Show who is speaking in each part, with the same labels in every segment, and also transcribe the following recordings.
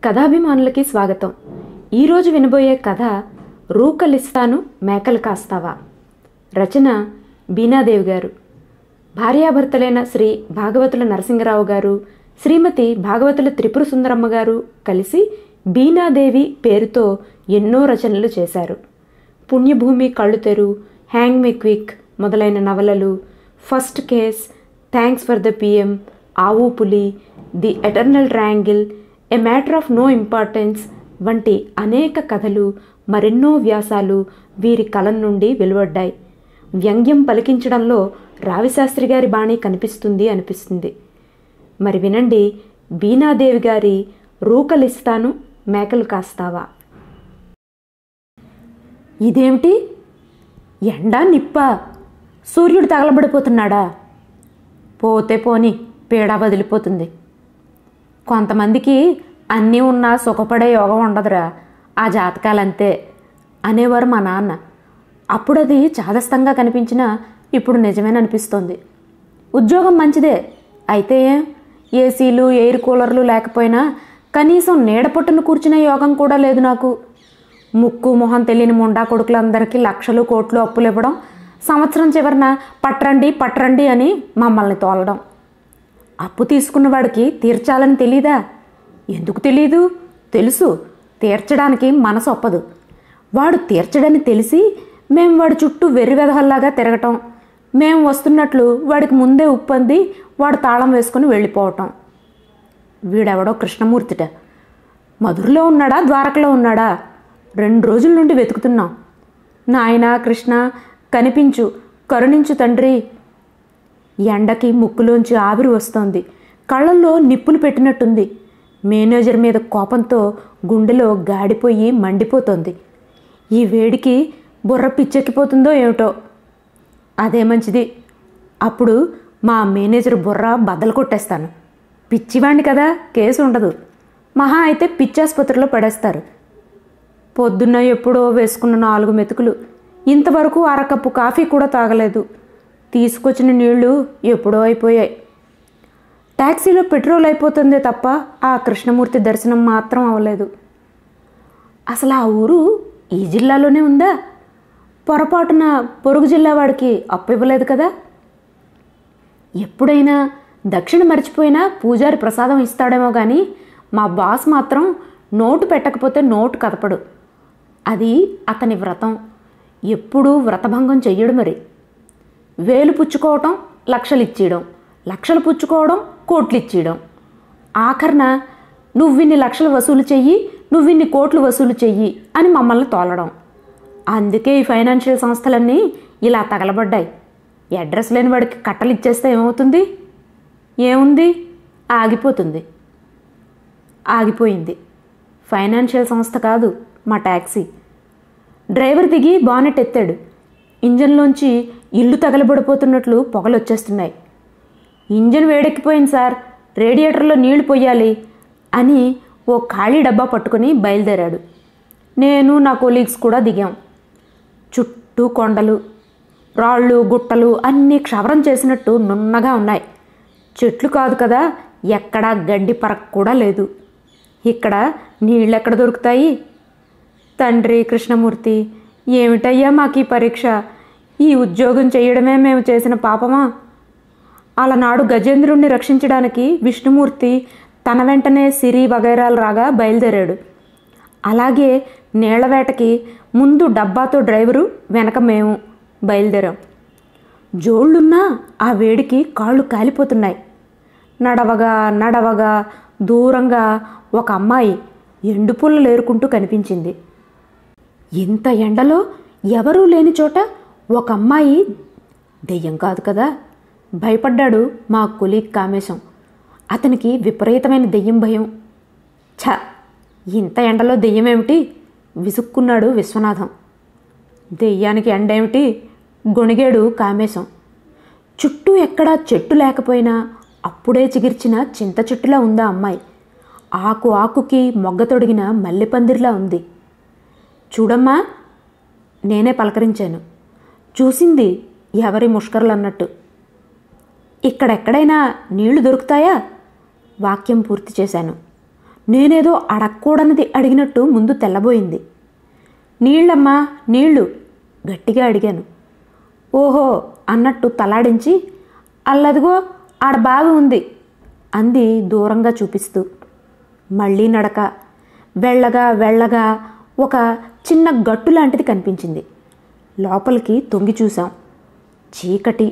Speaker 1: కథాభిమానులకి స్వాగతం ఈరోజు వినబోయే కథ రూకలిస్తాను మేకలు కాస్తావా రచన బీనాదేవి గారు భార్యాభర్తలైన శ్రీ భాగవతుల నరసింగరావు గారు శ్రీమతి భాగవతుల త్రిపుర సుందరమ్మ గారు కలిసి బీనాదేవి పేరుతో ఎన్నో రచనలు చేశారు పుణ్యభూమి కళ్ళుతెరు హ్యాంగ్ మీ క్విక్ మొదలైన నవలలు first case thanks for the PM ఆవు పులి the eternal triangle a matter of no importance వంటి అనేక కథలు మరెన్నో వ్యాసాలు వీరి కలం నుండి వెలువడ్డాయి వ్యంగ్యం పలికించడంలో రావిశాస్త్రి గారి బాణి కనిపిస్తుంది అనిపిస్తుంది మరి వినండి బీనాదేవి గారి రూకలిస్తాను మేకలు కాస్తావా ఇదేమిటి ఎండ నిప్ప సూర్యుడు తగలబడిపోతున్నాడా పోతే పోని పీడ వదిలిపోతుంది కొంతమందికి అన్నీ ఉన్నా సుఖపడే యోగం ఉండదురా ఆ జాతకాలంతే అనేవారు మా నాన్న అప్పుడు అది చాదస్తంగా కనిపించినా ఇప్పుడు నిజమేననిపిస్తోంది ఉద్యోగం మంచిదే అయితే ఏం ఏసీలు ఎయిర్ కూలర్లు లేకపోయినా కనీసం నీడ పట్టును కూర్చునే యోగం కూడా లేదు నాకు ముక్కు మొహం తెలియని ముండా కొడుకులందరికీ లక్షలు కోట్లు అప్పులు ఇవ్వడం సంవత్సరం చివరన పట్రండి పట్రండి అని మమ్మల్ని తోలడం అప్పు తీసుకున్న వాడికి తీర్చాలని తెలీదా ఎందుకు తెలీదు తెలుసు తీర్చడానికి మనసు ఒప్పదు వాడు తీర్చడని తెలిసి మేము వాడి చుట్టూ వెర్రివెదహల్లాగా తిరగటం మేము వస్తున్నట్లు వాడికి ముందే ఉప్పంది వాడు తాళం వేసుకుని వెళ్ళిపోవటం వీడెవడో కృష్ణమూర్తిట మధురలో ఉన్నాడా ద్వారకలో ఉన్నాడా రెండు రోజుల నుండి వెతుకుతున్నాం నాయనా కృష్ణ కనిపించు కరుణించు తండ్రి ఎండకి ముక్కులోంచి ఆవిరి వస్తోంది కళ్ళల్లో నిప్పులు పెట్టినట్టుంది మేనేజర్ మీద కోపంతో గుండెలో గాడిపోయి మండిపోతోంది ఈ వేడికి బుర్ర పిచ్చెక్కిపోతుందో ఏమిటో అదే మంచిది అప్పుడు మా మేనేజర్ బుర్ర బద్దలు కొట్టేస్తాను పిచ్చివాణ్ణి కదా కేసు ఉండదు మహా అయితే పిచ్చాసుపత్రిలో పడేస్తారు పొద్దున్న ఎప్పుడో వేసుకున్న నాలుగు మెతుకులు ఇంతవరకు అరకప్పు కాఫీ కూడా తాగలేదు తీసుకొచ్చిన నీళ్లు ఎప్పుడో అయిపోయాయి ట్యాక్సీలో పెట్రోల్ అయిపోతుందే తప్ప ఆ కృష్ణమూర్తి దర్శనం మాత్రం అవ్వలేదు అసలు ఆ ఊరు ఈ జిల్లాలోనే ఉందా పొరపాటున పొరుగు జిల్లా వాడికి అప్పు ఇవ్వలేదు కదా ఎప్పుడైనా దక్షిణ మర్చిపోయినా పూజారి ప్రసాదం ఇస్తాడేమో కానీ మా బాస్ మాత్రం నోటు పెట్టకపోతే నోటు కదపడు అది అతని వ్రతం ఎప్పుడూ వ్రతభంగం చెయ్యడు మరి వేలు పుచ్చుకోవటం లక్షలు ఇచ్చేయడం లక్షలు పుచ్చుకోవడం కోట్లు ఇచ్చేయడం ఆఖరణ నువ్విన్ని లక్షలు వసూలు చెయ్యి నువ్విన్ని కోట్లు వసూలు చెయ్యి అని మమ్మల్ని తోలడం అందుకే ఈ ఫైనాన్షియల్ సంస్థలన్నీ ఇలా తగలబడ్డాయి అడ్రస్ లేని వాడికి కట్టలు ఇచ్చేస్తే ఏమవుతుంది ఏముంది ఆగిపోతుంది ఆగిపోయింది ఫైనాన్షియల్ సంస్థ కాదు మా ట్యాక్సీ డ్రైవర్ దిగి బానెట్ ఎత్తాడు ఇంజన్లోంచి ఇల్లు తగలబడిపోతున్నట్లు పొగలు వచ్చేస్తున్నాయి ఇంజన్ వేడెక్కిపోయింది సార్ రేడియేటర్లో నీళ్లు పొయ్యాలి అని ఓ ఖాళీ డబ్బా పట్టుకుని బయలుదేరాడు నేను నా కొలీగ్స్ కూడా దిగాం చుట్టూ కొండలు రాళ్ళు గుట్టలు అన్నీ క్షవరం చేసినట్టు నున్నగా ఉన్నాయి చెట్లు కాదు కదా ఎక్కడా గడ్డి పరక్ కూడా లేదు ఇక్కడ నీళ్ళు ఎక్కడ దొరుకుతాయి తండ్రి కృష్ణమూర్తి ఏమిటయ్యా మాకు ఈ పరీక్ష ఈ ఉద్యోగం చేయడమే మేము చేసిన పాపమా అలనాడు గజేంద్రుణ్ణి రక్షించడానికి విష్ణుమూర్తి తన వెంటనే సిరి వగైరాలు రాగా బయలుదేరాడు అలాగే నీళ్ల వేటకి ముందు డబ్బాతో డ్రైవరు వెనక మేము బయలుదేరాం జోళ్ళున్నా ఆ వేడికి కాళ్ళు కాలిపోతున్నాయి నడవగా నడవగా దూరంగా ఒక అమ్మాయి ఎండుపుల్లలు ఏరుకుంటూ కనిపించింది ఇంత ఎండలో ఎవరూ లేని చోట ఒక అమ్మాయి దెయ్యం కాదు కదా భయపడ్డాడు మా కొలీగ్ కామేశం అతనికి విపరీతమైన దెయ్యం భయం ఛ ఇంత ఎండలో దెయ్యం ఏమిటి విసుక్కున్నాడు విశ్వనాథం దెయ్యానికి ఎండ ఏమిటి గొణిగాడు కామేశం చుట్టూ ఎక్కడా చెట్టు లేకపోయినా అప్పుడే చిగిర్చిన చింత చెట్టులా ఉందా అమ్మాయి ఆకు ఆకుకి మొగ్గ తొడిగిన మల్లెపందిరిలా ఉంది చూడమ్మా నేనే పలకరించాను చూసింది ఎవరి ముష్కరులు అన్నట్టు ఇక్కడెక్కడైనా నీళ్లు దొరుకుతాయా వాక్యం పూర్తి చేశాను నేనేదో అడగకూడనిది అడిగినట్టు ముందు తెల్లబోయింది నీళ్ళమ్మా నీళ్ళు గట్టిగా అడిగాను ఓహో అన్నట్టు తలాడించి అల్లదిగో ఆడ బావి ఉంది అంది దూరంగా చూపిస్తూ మళ్ళీ నడక వెళ్ళగా వెళ్ళగా ఒక చిన్న గట్టు లాంటిది కనిపించింది లోపలికి తొంగి చూసాం చీకటి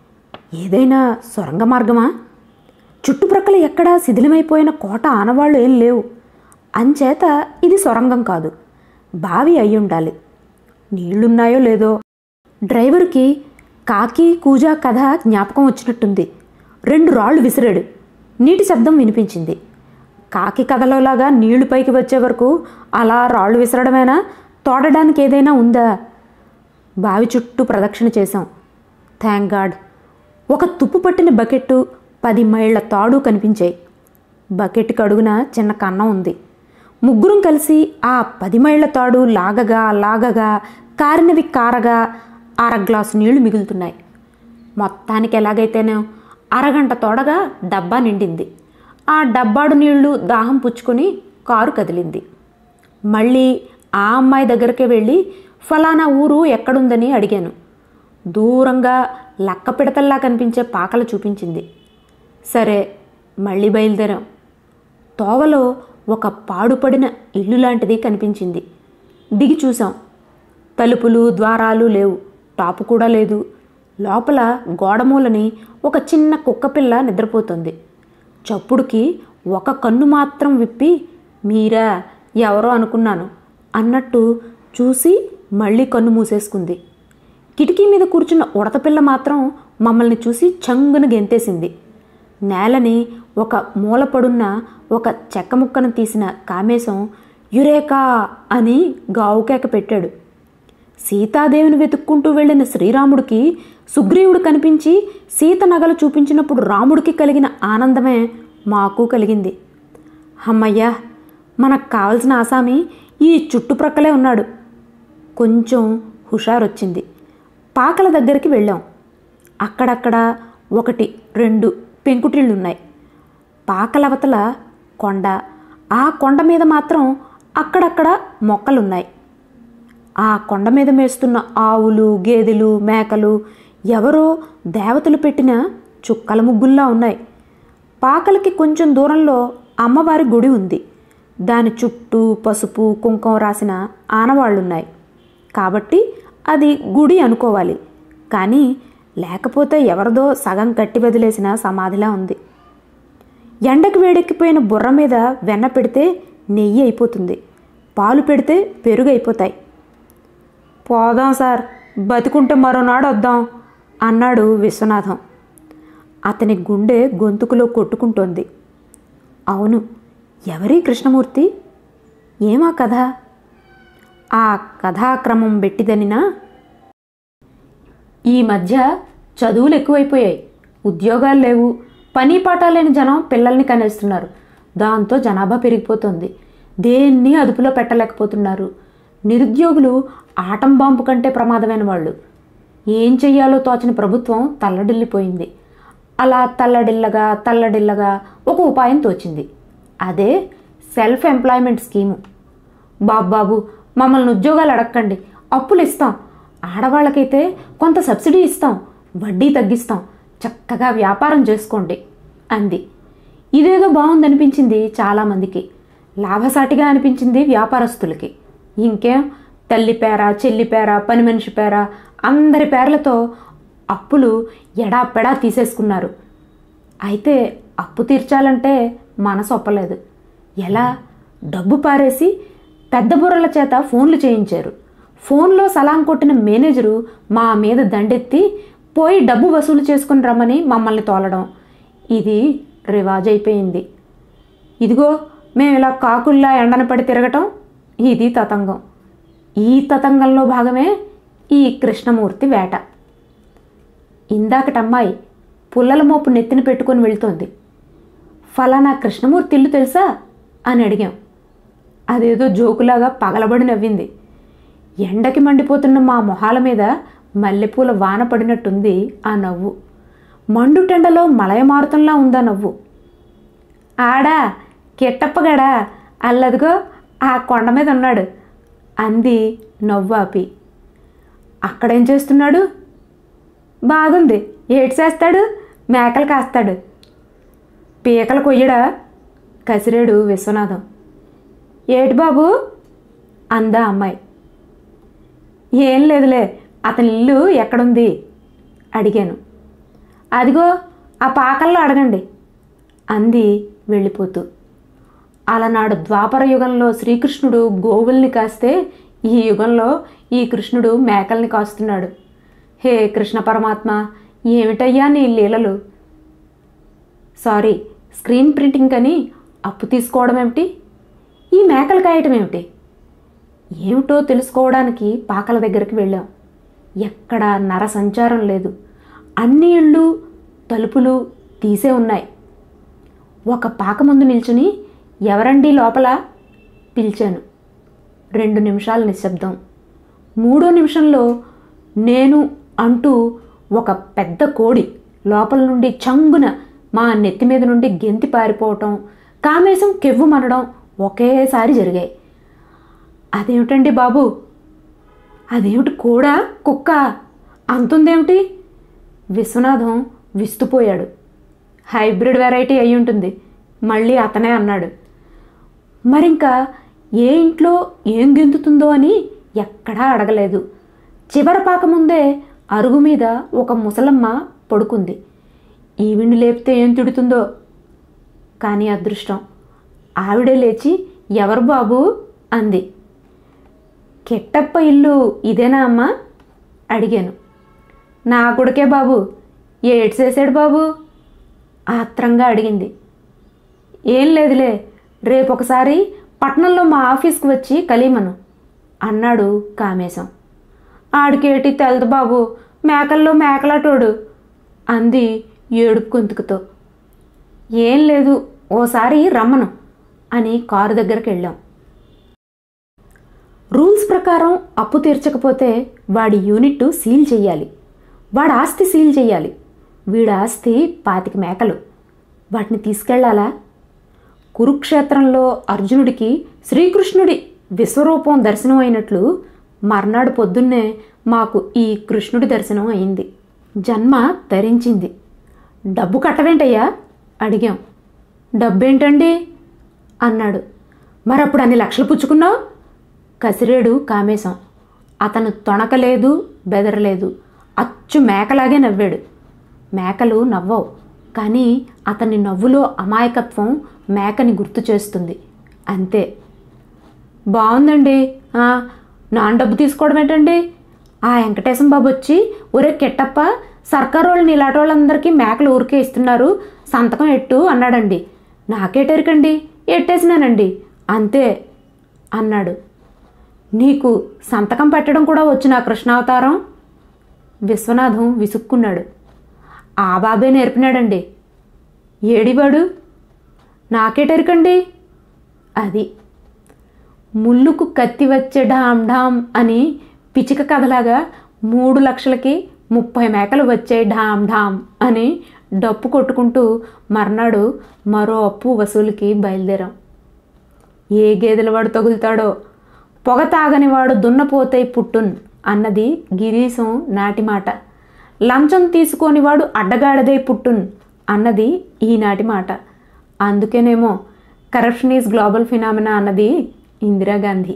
Speaker 1: ఏదైనా సొరంగ మార్గమా చుట్టుప్రక్కల ఎక్కడా శిథిలమైపోయిన కోట ఆనవాళ్ళు ఏం లేవు అంచేత ఇది సొరంగం కాదు బావి అయి ఉండాలి నీళ్లున్నాయో లేదో డ్రైవర్కి కాకి కూజా కథ జ్ఞాపకం వచ్చినట్టుంది రెండు రాళ్ళు విసిరాడు నీటి శబ్దం వినిపించింది కాకి కథలోలాగా నీళ్లు పైకి వచ్చే వరకు అలా రాళ్ళు విసరడమేనా తోడడానికి ఏదైనా ఉందా బావి చుట్టూ ప్రదక్షిణ చేశాం థ్యాంక్ గాడ్ ఒక తుప్పు పట్టిన బకెట్టు పది మైళ్ళ తాడు కనిపించాయి బకెట్కి అడుగున చిన్న కన్నం ఉంది ముగ్గురం కలిసి ఆ పది మైళ్ళ తాడు లాగగా లాగగా కారినవి కారగా అర గ్లాసు నీళ్లు మిగులుతున్నాయి మొత్తానికి ఎలాగైతేనే అరగంట తోడగా డబ్బా నిండింది ఆ డబ్బాడు నీళ్లు దాహం పుచ్చుకొని కారు కదిలింది మళ్ళీ ఆ అమ్మాయి దగ్గరికి వెళ్ళి ఫలానా ఊరు ఎక్కడుందని అడిగాను దూరంగా లక్క పిడతల్లా కనిపించే పాకలు చూపించింది సరే మళ్ళీ బయలుదేరాం తోవలో ఒక పాడుపడిన ఇల్లు లాంటిది కనిపించింది దిగి చూసాం తలుపులు ద్వారాలు లేవు టాపు కూడా లేదు లోపల గోడమూలని ఒక చిన్న కుక్కపిల్ల నిద్రపోతుంది చప్పుడుకి ఒక కన్ను మాత్రం విప్పి మీరా ఎవరో అనుకున్నాను అన్నట్టు చూసి మళ్ళీ కన్ను మూసేసుకుంది కిటికీ మీద కూర్చున్న ఉడతపిల్ల మాత్రం మమ్మల్ని చూసి చంగున గెంతేసింది నేలని ఒక మూలపడున్న ఒక చెక్క ముక్కను తీసిన కామేశం యురేకా అని గావుకేక పెట్టాడు సీతాదేవిని వెతుక్కుంటూ వెళ్ళిన శ్రీరాముడికి సుగ్రీవుడు కనిపించి సీత నగలు చూపించినప్పుడు రాముడికి కలిగిన ఆనందమే మాకు కలిగింది అమ్మయ్యా మనకు కావలసిన ఆసామి ఈ చుట్టుప్రక్కలే ఉన్నాడు కొంచెం హుషారొచ్చింది పాకల దగ్గరికి వెళ్ళాం అక్కడక్కడ ఒకటి రెండు పెంకుటిళ్ళున్నాయి పాకలవతల కొండ ఆ కొండ మీద మాత్రం అక్కడక్కడ మొక్కలున్నాయి ఆ కొండ మీద మేస్తున్న ఆవులు గేదెలు మేకలు ఎవరో దేవతలు పెట్టిన చుక్కల ముగ్గుల్లా ఉన్నాయి పాకలకి కొంచెం దూరంలో అమ్మవారి గుడి ఉంది దాని చుట్టూ పసుపు కుంకుమ రాసిన ఆనవాళ్ళున్నాయి కాబట్టి అది గుడి అనుకోవాలి కానీ లేకపోతే ఎవరిదో సగం కట్టి వదిలేసిన సమాధిలా ఉంది ఎండకి వేడెక్కిపోయిన బుర్ర మీద వెన్న పెడితే నెయ్యి అయిపోతుంది పాలు పెడితే పెరుగు అయిపోతాయి పోదాం సార్ బతికుంటే మరోనాడు వద్దాం అన్నాడు విశ్వనాథం అతని గుండె గొంతుకులో కొట్టుకుంటోంది అవును ఎవరి కృష్ణమూర్తి ఏమా కథ ఆ కథాక్రమం బెట్టిదనినా ఈ మధ్య చదువులు ఎక్కువైపోయాయి ఉద్యోగాలు లేవు పని పాట లేని జనం పిల్లల్ని కనేస్తున్నారు దాంతో జనాభా పెరిగిపోతుంది దేన్ని అదుపులో పెట్టలేకపోతున్నారు నిరుద్యోగులు ఆటం బాంబు కంటే ప్రమాదమైన వాళ్ళు ఏం చెయ్యాలో తోచని ప్రభుత్వం తల్లడిల్లిపోయింది అలా తల్లడిల్లగా తల్లడిల్లగా ఒక ఉపాయం తోచింది అదే సెల్ఫ్ ఎంప్లాయ్మెంట్ స్కీము బాబు బాబు మమ్మల్ని ఉద్యోగాలు అడగండి అప్పులు ఇస్తాం ఆడవాళ్ళకైతే కొంత సబ్సిడీ ఇస్తాం వడ్డీ తగ్గిస్తాం చక్కగా వ్యాపారం చేసుకోండి అంది ఇదేదో బాగుందనిపించింది చాలామందికి లాభసాటిగా అనిపించింది వ్యాపారస్తులకి ఇంకేం తల్లి పేర చెల్లి పేర పని మనిషి పేర అందరి పేర్లతో అప్పులు ఎడాపెడా తీసేసుకున్నారు అయితే అప్పు తీర్చాలంటే మనసు ఒప్పలేదు ఎలా డబ్బు పారేసి పెద్ద బుర్రల చేత ఫోన్లు చేయించారు ఫోన్లో సలాం కొట్టిన మేనేజరు మా మీద దండెత్తి పోయి డబ్బు వసూలు చేసుకుని రమ్మని మమ్మల్ని తోలడం ఇది రివాజ్ అయిపోయింది ఇదిగో మేము ఇలా కాకుల్లా ఎండన పడి తిరగటం ఇది తతంగం ఈ తతంగంలో భాగమే ఈ కృష్ణమూర్తి వేట ఇందాకటమ్మాయి పుల్లల మోపు నెత్తిన పెట్టుకొని వెళ్తోంది ఫలానా కృష్ణమూర్తి ఇల్లు తెలుసా అని అడిగాం అదేదో జోకులాగా పగలబడి నవ్వింది ఎండకి మండిపోతున్న మా మొహాల మీద మల్లెపూల వాన పడినట్టుంది ఆ నవ్వు మండుటెండలో మలయమారుతంలా ఉందా నవ్వు ఆడా కిట్టప్పగాడా అల్లదిగో ఆ కొండ మీద ఉన్నాడు అంది నవ్వు ఆపి అక్కడేం చేస్తున్నాడు బాగుంది ఏటి చేస్తాడు మేకలు కాస్తాడు పీకలు కొయ్యడా కసిరేడు విశ్వనాథం ఏటి బాబు అందా అమ్మాయి ఏం లేదులే అతని ఇల్లు ఎక్కడుంది అడిగాను అదిగో ఆ పాకల్లో అడగండి అంది వెళ్ళిపోతూ అలనాడు ద్వాపర యుగంలో శ్రీకృష్ణుడు గోవుల్ని కాస్తే ఈ యుగంలో ఈ కృష్ణుడు మేకల్ని కాస్తున్నాడు హే కృష్ణ పరమాత్మ ఏమిటయ్యా నీ లీలలు సారీ స్క్రీన్ ప్రింటింగ్ అని అప్పు తీసుకోవడం ఏమిటి ఈ మేకలు కాయటం ఏమిటి ఏమిటో తెలుసుకోవడానికి పాకల దగ్గరికి వెళ్ళాం ఎక్కడ నర సంచారం లేదు అన్ని ఇళ్ళు తలుపులు తీసే ఉన్నాయి ఒక పాక ముందు నిల్చుని ఎవరండి లోపల పిలిచాను రెండు నిమిషాల నిశ్శబ్దం మూడో నిమిషంలో నేను అంటూ ఒక పెద్ద కోడి లోపల నుండి చంగున మా నెత్తి మీద నుండి గెంతి పారిపోవటం కామేశం కెవ్వు మనడం ఒకేసారి జరిగాయి అదేమిటండి బాబు అదేమిటి కూడా కుక్క అంతుందేమిటి విశ్వనాథం విస్తుపోయాడు హైబ్రిడ్ వెరైటీ అయి ఉంటుంది మళ్ళీ అతనే అన్నాడు మరింకా ఏ ఇంట్లో ఏం గెంతుతుందో అని ఎక్కడా అడగలేదు చివరి పాక ముందే అరుగు మీద ఒక ముసలమ్మ పడుకుంది ఈవిని లేపితే ఏం తిడుతుందో కానీ అదృష్టం ఆవిడే లేచి ఎవరు బాబు అంది కిట్టప్ప ఇల్లు ఇదేనా అమ్మా అడిగాను నా కొడుకే బాబు ఏడు చేశాడు బాబు ఆత్రంగా అడిగింది ఏం లేదులే రేపు ఒకసారి పట్నంలో మా ఆఫీస్కి వచ్చి కలియమను అన్నాడు కామేశం ఆడికేటి తెలదు బాబు మేకల్లో మేకలాటోడు అంది ఏడుపు గొంతుకుతో ఏం లేదు ఓసారి రమ్మను అని కారు దగ్గరికి వెళ్ళాం రూల్స్ ప్రకారం అప్పు తీర్చకపోతే వాడి యూనిట్ సీల్ చేయాలి వాడి ఆస్తి సీల్ చేయాలి వీడి ఆస్తి పాతిక మేకలు వాటిని తీసుకెళ్లాలా కురుక్షేత్రంలో అర్జునుడికి శ్రీకృష్ణుడి విశ్వరూపం దర్శనం అయినట్లు మర్నాడు పొద్దున్నే మాకు ఈ కృష్ణుడి దర్శనం అయింది జన్మ ధరించింది డబ్బు కట్టవేంటయ్యా అడిగాం డబ్బేంటండి అన్నాడు మరప్పుడు అన్ని లక్షలు పుచ్చుకున్నావు కసిరేడు కామేశం అతను తొణకలేదు బెదరలేదు అచ్చు మేకలాగే నవ్వాడు మేకలు నవ్వవు కానీ అతని నవ్వులో అమాయకత్వం మేకని గుర్తు చేస్తుంది అంతే బాగుందండి ఆ, నాన్న డబ్బు తీసుకోవడం ఏంటండి ఆ వెంకటేశం బాబు వచ్చి ఒరే కెట్టప్ప సర్కారు వాళ్ళని ఇలాంటి వాళ్ళందరికీ మేకలు ఊరికే ఇస్తున్నారు సంతకం ఎట్టు అన్నాడండి నాకేటెరకండి ఎట్టేసినానండి అంతే అన్నాడు నీకు సంతకం పెట్టడం కూడా వచ్చు నా కృష్ణావతారం విశ్వనాథం విసుక్కున్నాడు ఆ బాబే నేర్పినాడండి ఏడివాడు నాకేటెరకండి అది ముళ్ళుకు కత్తి వచ్చే ఢామ్ ఢామ్ అని పిచిక కథలాగా మూడు లక్షలకి ముప్పై మేకలు వచ్చే ఢామ్ ఢామ్ అని డప్పు కొట్టుకుంటూ మర్నాడు మరో అప్పు వసూలుకి బయలుదేరాం ఏ గేదెల వాడు తగులుతాడో పొగ తాగని వాడు దున్నపోతే పుట్టున్ అన్నది గిరీశం నాటి మాట లంచం తీసుకొని వాడు అడ్డగాడదే పుట్టున్ అన్నది ఈనాటి మాట అందుకేనేమో కరప్షన్ ఈజ్ గ్లోబల్ ఫినామినా అన్నది ఇందిరాగాంధీ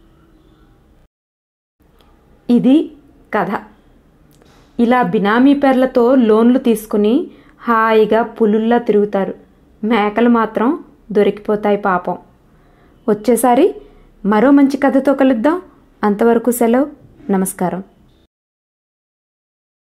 Speaker 1: ఇది కథ ఇలా బినామీ పేర్లతో లోన్లు తీసుకుని హాయిగా పులుల్లా తిరుగుతారు మేకలు మాత్రం దొరికిపోతాయి పాపం వచ్చేసారి మరో మంచి కథతో కలుద్దాం అంతవరకు సెలవు నమస్కారం